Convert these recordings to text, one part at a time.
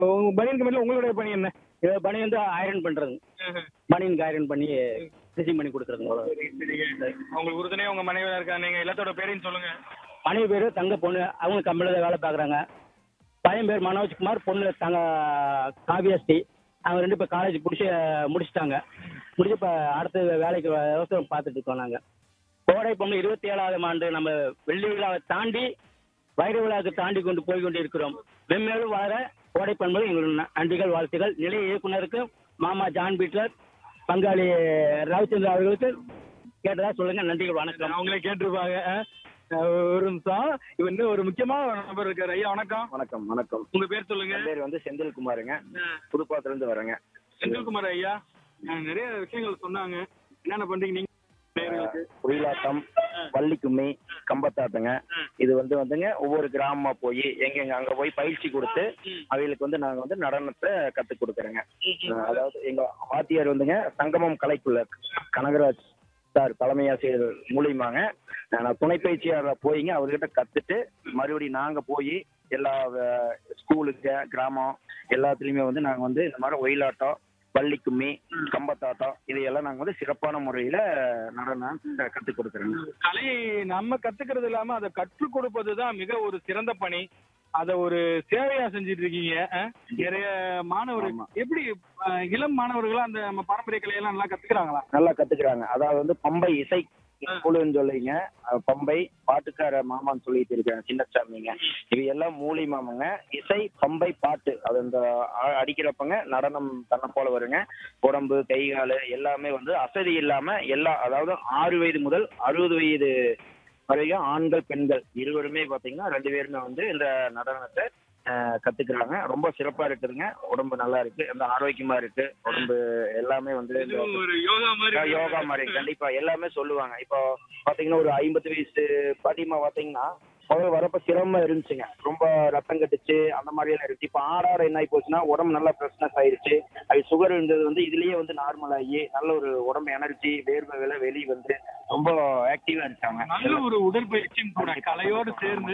உங்க பனியன் கம்பெனில உங்களுடைய பணி என்ன இது பனி வந்து ஐரன் பண்றதுங்க பனியனுக்கு ஐரன் பண்ணி ஸ்டிச்சிங் பண்ணி கொடுக்குறதுங்க அவ்வளோ உங்களுக்கு உறுதுணையா உங்க மனைவியா இருக்காங்க நீங்க எல்லாத்தோட பேரையும் சொல்லுங்க மனைவி பேர் தங்க பொண்ணு அவங்க கம்பெனியில் வேலை பார்க்குறாங்க பையன் பேர் மனோஜ்குமார் பொண்ணு தங்க காவியாஸ்ரீ அவங்க ரெண்டு பேர் காலேஜ் முடிச்சு முடிச்சிட்டாங்க முடிச்சு இப்போ அடுத்த வேலைக்கு அவசரம் பார்த்துட்டு இருக்கோம் நாங்கள் கோடை பொங்கல் இருபத்தி ஏழாவது ஆண்டு நம்ம வெள்ளி விழாவை தாண்டி வைர விழாவை தாண்டி கொண்டு போய் கொண்டு இருக்கிறோம் மென்மேலும் வர கோடை பண்பு எங்களுடைய நன்றிகள் வாழ்த்துகள் நிலைய இயக்குனருக்கு மாமா ஜான் பீட்லர் பங்காளி ரவிச்சந்திரன் அவர்களுக்கு கேட்டதா சொல்லுங்க நன்றிகள் வணக்கம் அவங்களே கேட்டிருப்பாங்க அஹ், ஒரு நிமிஷம் இப்ப இன்னும் ஒரு முக்கியமான ஒரு நபர் இருக்காரு ஐயா வணக்கம் வணக்கம் வணக்கம் உங்க பேர் சொல்லுங்க என் பேர் வந்து செந்தில்குமாருங்க புதுப்பாத்துல இருந்து வரேங்க செந்தில்குமார் ஐயா அஹ், நிறைய விஷயங்கள் சொன்னாங்க என்னென்ன பண்றீங்க நீங்க நேயர்களுக்கு? ஒயிலாட்டம் வள்ளிக்கும்மி கம்பத்தாட்டங்க இது வந்து வந்துங்க ஒவ்வொரு கிராமமா போய் எங்கெங்க அங்க போய் பயிற்சி கொடுத்து அவங்களுக்கு வந்து நாங்க வந்து நடனத்தை கத்து கொடுக்குறோங்க அஹ் அதாவது எங்க வாத்தியார் வந்துங்க சங்கமம் கலைக்குள்ள கனகராஜ் சார் தலைமை ஆசிரியர் மூலியமாங்க நான் துணை பயிற்சியாளர் போயிங்க அவர்கிட்ட கத்துட்டு மறுபடியும் நாங்க போய் எல்லா அஹ், ஸ்கூலுக்கு கிராமம் எல்லாத்துலயுமே வந்து நாங்க வந்து இந்த மாதிரி ஒயிலாட்டம் பள்ளிக்கும்மி கம்பத்தாட்டம் இதையெல்லாம் நாங்க வந்து சிறப்பான முறையில நடனம் கத்து கொடுக்குறோங்க கலையை நம்ம கத்துக்கிறது இல்லாம அதை கற்றுக் கொடுப்பதுதான் மிக ஒரு சிறந்த பணி அத ஒரு சேவையா செஞ்சுட்டு இருக்கீங்க அஹ்? நிறைய மாணவர்கள் ஆமா. எப்படி அஹ், இளம் மாணவர்களா அந்த நம்ம பாரம்பரிய கலையெல்லாம் நல்லா கத்துக்கிறாங்களா நல்லா கத்துக்கிறாங்க அதாவது வந்து பம்பை இசை குழுன்னு சொல்லிங்க அஹ் பம்பை பாட்டுக்கார மாமான்னு சொல்லிட்டு இருக்காங்க சின்னசாமிங்க இது எல்லாம் மூலியமாமங்க இசை பம்பை பாட்டு அது அந்த அ- அடிக்கிறப்பங்க நடனம் தன்னை போல வருங்க உடம்பு கை கால் எல்லாமே வந்து அசதி இல்லாம எல்லா அதாவது ஆறு வயது முதல் அறுபது வயது வரைக்கும் ஆண்கள் பெண்கள் இருவருமே பாத்தீங்கன்னா ரெண்டு பேருமே வந்து இந்த நடனத்தை அஹ், கத்துக்கிறாங்க ரொம்ப சிறப்பா இருக்குதுங்க உடம்பு நல்லா இருக்கு அந்த ஆரோக்கியமா இருக்கு உடம்பு எல்லாமே வந்து இந்த இது ஒரு யோகா மாதிரி யா- யோகா மாதிரி கண்டிப்பா எல்லாமே சொல்லுவாங்க இப்போ பாத்தீங்கன்னா ஒரு ஐம்பது வயசு பாட்டிமா பாத்தீங்கன்னா முதல்ல வரப்ப சிரமம் இருந்துச்சுங்க ரொம்ப ரத்தம் கட்டுச்சு அந்த மாதிரி எல்லாம் இருந்துச்சு இப்போ ஆறாட என்ன ஆகி போச்சுன்னா உடம்பு நல்லா ஃப்ரெஷ்னஸ் ஆயிருச்சு அது சுகர் இருந்தது வந்து இதுலயே வந்து நார்மல் ஆகி நல்ல ஒரு உடம்பு எனர்ஜி வேர்வை வேலை வெளியே வந்து ரொம்ப ஆக்டிவா இருக்காங்க நல்ல ஒரு உடற்பயிற்சியும் கூட கலையோடு சேர்ந்து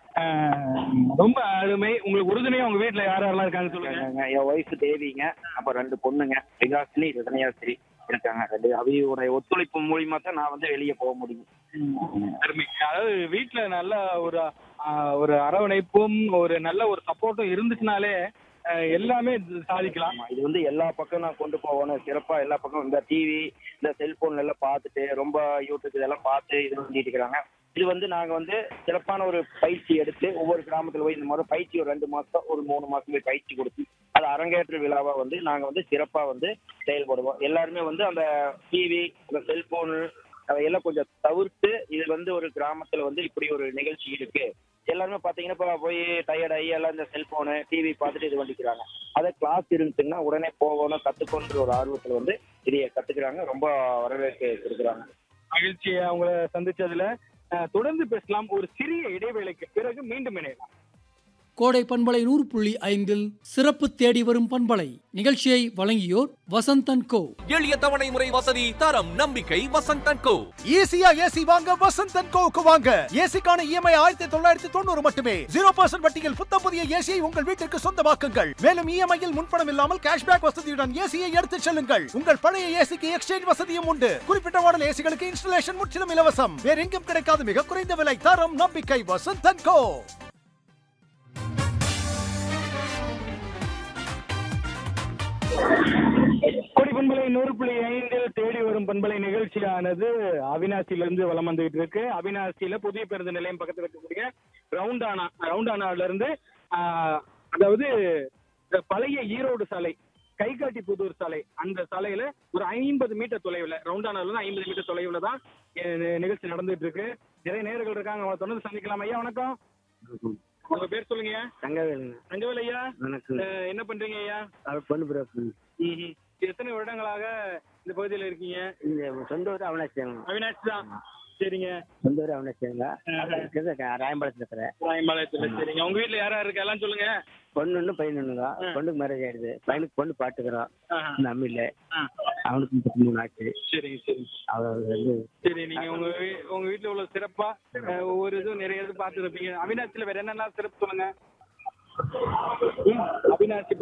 அஹ், ரொம்ப அருமை உங்களுக்கு உறுதுணையா உங்க வீட்டுல யார் யாரெல்லாம் இருக்காங்க சொல்லுங்க என் ஒய்ஃப் தேவிங்க அப்புறம் ரெண்டு பொண்ணுங்க விகாசினி ரதனியாஸ்ரீ இருக்காங்க ரெண்டு அவையோட ஒத்துழைப்பு மூலியமா தான் நான் வந்து வெளியே போக முடியும் அருமை அதாவது வீட்டுல நல்ல ஒரு ஆஹ், ஒரு அரவணைப்பும் ஒரு நல்ல ஒரு சப்போர்ட்டும் இருந்துச்சுனாலே அஹ், எல்லாமே சாதிக்கலாம் ஆமா இது வந்து எல்லா பக்கம் நான் கொண்டு போகணும் சிறப்பா எல்லா பக்கம் இந்த டிவி இந்த செல்போன்ல எல்லாம் பார்த்துட்டு ரொம்ப யூடியூப் இதெல்லாம் பார்த்து இது பண்ணிட்டு இருக்கிறாங்க இது வந்து நாங்க வந்து சிறப்பான ஒரு பயிற்சி எடுத்து ஒவ்வொரு கிராமத்துல போய் இந்த மாதிரி பயிற்சி ஒரு ரெண்டு மாசம் ஒரு மூணு மாசம் போய் பயிற்சி கொடுத்து அது அரங்கேற்ற விழாவா வந்து நாங்க வந்து சிறப்பா வந்து செயல்படுவோம் எல்லாருமே வந்து அந்த டிவி அந்த செல்போனு அதையெல்லாம் கொஞ்சம் தவிர்த்து இது வந்து ஒரு கிராமத்துல வந்து இப்படி ஒரு நிகழ்ச்சி இருக்கு எல்லாருமே பாத்தீங்கன்னா இப்போ போய் டயர்ட் ஆகி எல்லாம் இந்த செல்போனு டிவி பார்த்துட்டு இது பண்ணிக்கிறாங்க அதே கிளாஸ் இருந்துச்சுன்னா உடனே போகணும் கத்துக்கணுன்ற ஒரு ஆர்வத்துல வந்து இதைய கத்துக்கிறாங்க ரொம்ப வரவேற்க கொடுக்குறாங்க மகிழ்ச்சி அவங்கள சந்திச்சதுல அஹ், தொடர்ந்து பேசலாம் ஒரு சிறிய இடைவேளைக்கு பிறகு மீண்டும் இணையலாம் கோடை பண்பலை நூறு புள்ளி ஐந்தில் சிறப்பு தேடி வரும் பண்பலை நிகழ்ச்சியை வழங்கியோர் வசந்தன் கோ எளிய தவணை முறை வசதி தரம் நம்பிக்கை வசந்தன் கோ ஈஸியா ஏசி வாங்க வசந்தன் கோவுக்கு வாங்க ஏசிக்கான இஎம்ஐ ஆயிரத்தி தொள்ளாயிரத்தி தொண்ணூறு மட்டுமே ஜீரோ பர்சன்ட் வட்டியில் புத்த புதிய ஏசியை உங்கள் வீட்டிற்கு சொந்தமாக்குங்கள் மேலும் இஎம்ஐயில் முன்பணம் இல்லாமல் கேஷ்பேக் வசதியுடன் ஏசியை எடுத்துச் செல்லுங்கள் உங்கள் பழைய ஏசிக்கு எக்ஸ்சேஞ்ச் வசதியும் உண்டு குறிப்பிட்ட மாடல் ஏசிகளுக்கு இன்ஸ்டலேஷன் முற்றிலும் இலவசம் வேற எங்கும் கிடைக்காத மிக குறைந்த விலை தரம் நம்பிக்கை வசந்தன் கோ கோடி பண்பலை நூறு புள்ளி ஐந்தில் தேடி வரும் பண்பலை நிகழ்ச்சியானது அவினாசியிலிருந்து வலம் வந்துகிட்டு இருக்கு அவினாசியில புதிய பேருந்து நிலையம் பக்கத்துல இருக்கக்கூடிய ரவுண்டானா ரவுண்டானால இருந்து ஆஹ், அதாவது இந்த பழைய ஈரோடு சாலை கைகாட்டி புதூர் சாலை அந்த சாலையில ஒரு ஐம்பது மீட்டர் தொலைவில் ரவுண்டானால இருந்து ஐம்பது மீட்டர் தொலைவில் தான் அஹ், நி- நிகழ்ச்சி நடந்துட்டு இருக்கு நிறைய நேர்கள் இருக்காங்க அவங்க தொடர்ந்து சந்திக்கலாம் ஐயா வணக்கம் உங்க பேர் சொல்லுங்க ஐயா தங்கவேலுங்க தங்கவேல் ஐயா வணக்கம் அஹ், என்ன பண்றீங்க ஐயா அவர் பொண்ணு பிறப்பு ம்ஹும். எத்தனை வருடங்களாக இந்த பகுதியில இருக்கீங்க இந்த சொந்த ஊர் அவனாச்சியாங்க அவினாஷ் தான் சரிங்க சொந்த ஊர் அவனாச்சியாங்க ராயம்பாளத்தில் இருக்கிறேன் ராயம்பாளையத்துல சரிங்க உங்க வீட்ல யாரா இருக்கா எல்லாம் சொல்லுங்க பொண்ணு ஒன்று பையன் ஒன்றுங்க பொண்ணுக்கு மேரேஜ் ஆயிடுது பையனுக்கு பொண்ணு பாட்டுக்கிறோம் ஆஹா. இந்த அம்மியில் ஆ. அவனுக்கு முப்பத்தி மூணு ஆச்சு சரிங்க சரிங்க அவர் வந்து சரி நீங்க உங்க வீ- உங்க வீட்ல உள்ள சிறப்பா அஹ், ஒவ்வொரு இதுவும் நிறைய இது பார்த்து இருப்பீங்க அவினாசில வேற என்னென்ன சிறப்பு சொல்லுங்க ம், அவினாசி